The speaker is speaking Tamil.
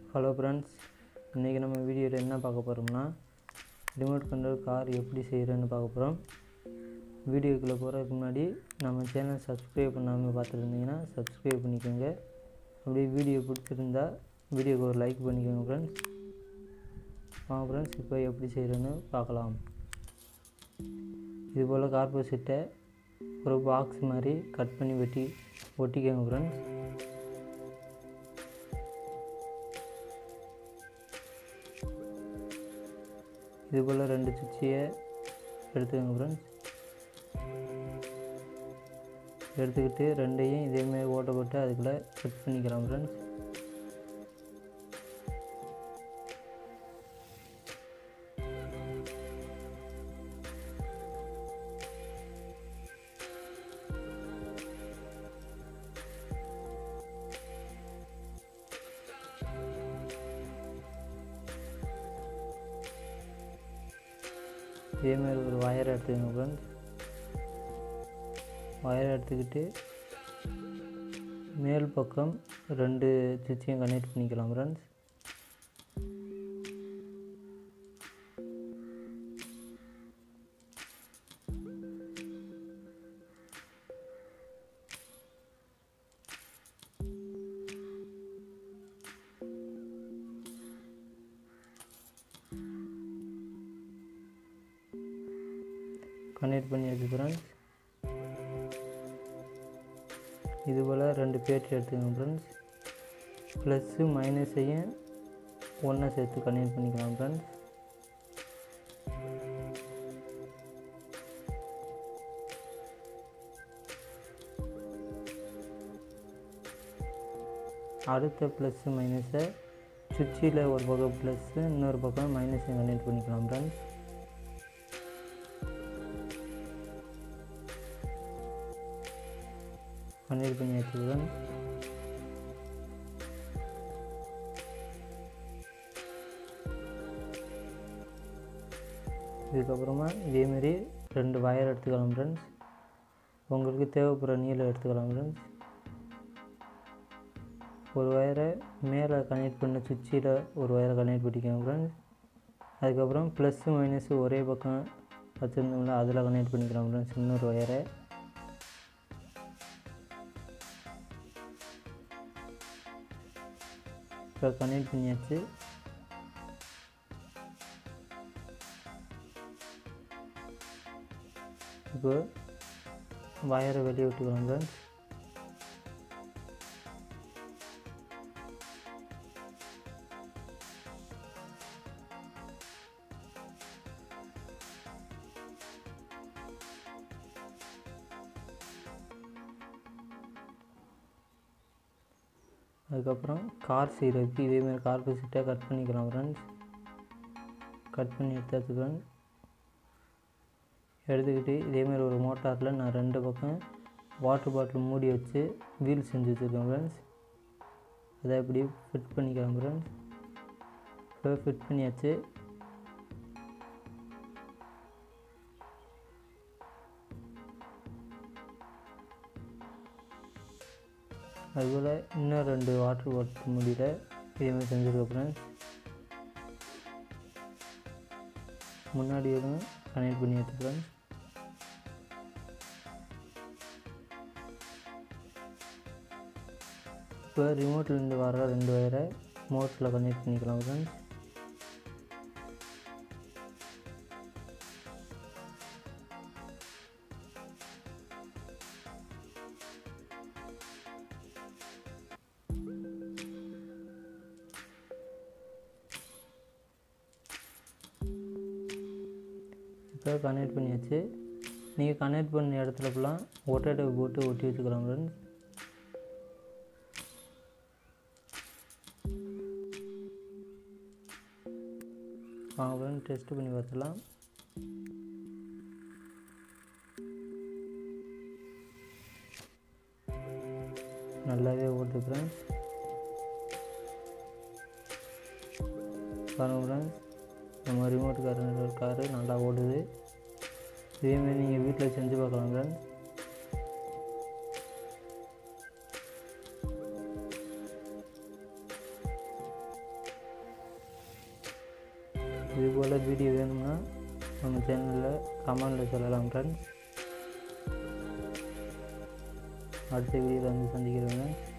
ஹலோ ஃப்ரெண்ட்ஸ் இன்றைக்கி நம்ம வீடியோவில் என்ன பார்க்க போகிறோம்னா ரிமோட் கண்ட்ரோல் கார் எப்படி செய்கிறேன்னு பார்க்க போகிறோம் வீடியோக்குள்ளே போகிறதுக்கு முன்னாடி நம்ம சேனல் சப்ஸ்கிரைப் பண்ணாமல் பார்த்துருந்தீங்கன்னா சப்ஸ்கிரைப் பண்ணிக்கோங்க அப்படியே வீடியோ பிடிச்சிருந்தா வீடியோக்கு ஒரு லைக் பண்ணிக்கோங்க ஃப்ரெண்ட்ஸ் வாங்க ஃப்ரெண்ட்ஸ் இப்போ எப்படி செய்கிறேன்னு பார்க்கலாம் இதுபோல் கார்போ செட்டை ஒரு பாக்ஸ் மாதிரி கட் பண்ணி வெட்டி ஒட்டிக்கோங்க ஃப்ரெண்ட்ஸ் இது போல் ரெண்டு சுவிட்சியை எடுத்துக்கோங்க ஃப்ரெண்ட்ஸ் எடுத்துக்கிட்டு ரெண்டையும் இதேமாரி ஓட்ட போட்டு அதுக்குள்ளே கட் பண்ணிக்கலாம் ஃப்ரெண்ட்ஸ் இதேமாரி ஒரு வயர் எடுத்துக்கோங்க ஃப்ரெண்ட்ஸ் வயர் எடுத்துக்கிட்டு மேல் பக்கம் ரெண்டு சுவிட்சையும் கனெக்ட் பண்ணிக்கலாம் ஃப்ரெண்ட்ஸ் கனெக்ட் பண்ணி வச்சுக்கிறேன் இது போல் ரெண்டு பேட்ரி எடுத்துக்கோங்க ஃப்ரெண்ட்ஸ் ப்ளஸ்ஸு மைனஸையும் ஒன்றா சேர்த்து கனெக்ட் பண்ணிக்கலாம் ஃப்ரெண்ட்ஸ் அடுத்த ப்ளஸ்ஸு மைனஸை சுவிட்சில் ஒரு பக்கம் ப்ளஸ்ஸு இன்னொரு பக்கம் மைனஸையும் கனெக்ட் பண்ணிக்கலாம் ஃப்ரெண்ட்ஸ் கனெக்ட் பண்ணி வச்சுக்கிறேன் இதுக்கப்புறமா இதேமாரி ரெண்டு வயர் எடுத்துக்கலாம் ஃப்ரெண்ட்ஸ் உங்களுக்கு தேவைப்படுற நீளம் எடுத்துக்கலாம் ஃப்ரெண்ட்ஸ் ஒரு வயரை மேலே கனெக்ட் பண்ண சுவிட்சில் ஒரு வயரை கனெக்ட் பண்ணிக்கோங்க ஃப்ரெண்ட்ஸ் அதுக்கப்புறம் ப்ளஸ்ஸு மைனஸு ஒரே பக்கம் வச்சுருந்தோம்ல அதில் கனெக்ட் பண்ணிக்கலாம் ஃப்ரெண்ட்ஸ் இன்னொரு வயரை இப்போ கனெக்ட் பண்ணியாச்சு இப்போ வயரை வெளியே விட்டுக்கலாம் ஃப்ரெண்ட்ஸ் அதுக்கப்புறம் கார் செய்கிறதுக்கு இதேமாதிரி கார் சீட்டாக கட் பண்ணிக்கலாம் ஃப்ரெண்ட்ஸ் கட் பண்ணி எடுத்துக்கலாம் எடுத்துக்கிட்டு இதேமாதிரி ஒரு மோட்டாரில் நான் ரெண்டு பக்கம் வாட்டர் பாட்டில் மூடி வச்சு வீல் செஞ்சு வச்சுருக்கேன் ஃப்ரெண்ட்ஸ் அதை அப்படி ஃபிட் பண்ணிக்கலாம் ஃப்ரெண்ட்ஸ் இப்போ ஃபிட் பண்ணியாச்சு அதுபோல் இன்னும் ரெண்டு வாட்டர் பாட்டில் முடியல இதேமாதிரி செஞ்சுருக்க ஃப்ரெண்ட்ஸ் முன்னாடி எதுவும் கனெக்ட் பண்ணி எடுத்துக்கிறேன் இப்போ ரிமோட்லேருந்து வர ரெண்டு வயரை மோட்டரில் கனெக்ட் பண்ணிக்கலாம் ஃப்ரெண்ட்ஸ் இப்போ கனெக்ட் பண்ணியாச்சு நீங்கள் கனெக்ட் பண்ண இடத்துல ஃபுல்லாக ஒட்டடை போட்டு ஒட்டி வச்சுக்கலாம் ஃப்ரெண்ட்ஸ் வாங்க ஃப்ரெண்ட் டெஸ்ட் பண்ணி பார்த்துலாம் நல்லாவே ஓடுது ஃப்ரெண்ட்ஸ் பாருங்கள் ஃப்ரெண்ட்ஸ் நம்ம ரிமோட் கார் காரு நல்லா ஓடுது இதேமாரி நீங்கள் வீட்டில் செஞ்சு பார்க்கலாம் ஃப்ரெண்ட்ஸ் இது போல் வீடியோ வேணும்னா நம்ம சேனலில் கமெண்டில் சொல்லலாம் ஃப்ரெண்ட்ஸ் அடுத்த வீடியோவில் வந்து சந்திக்கிறேங்க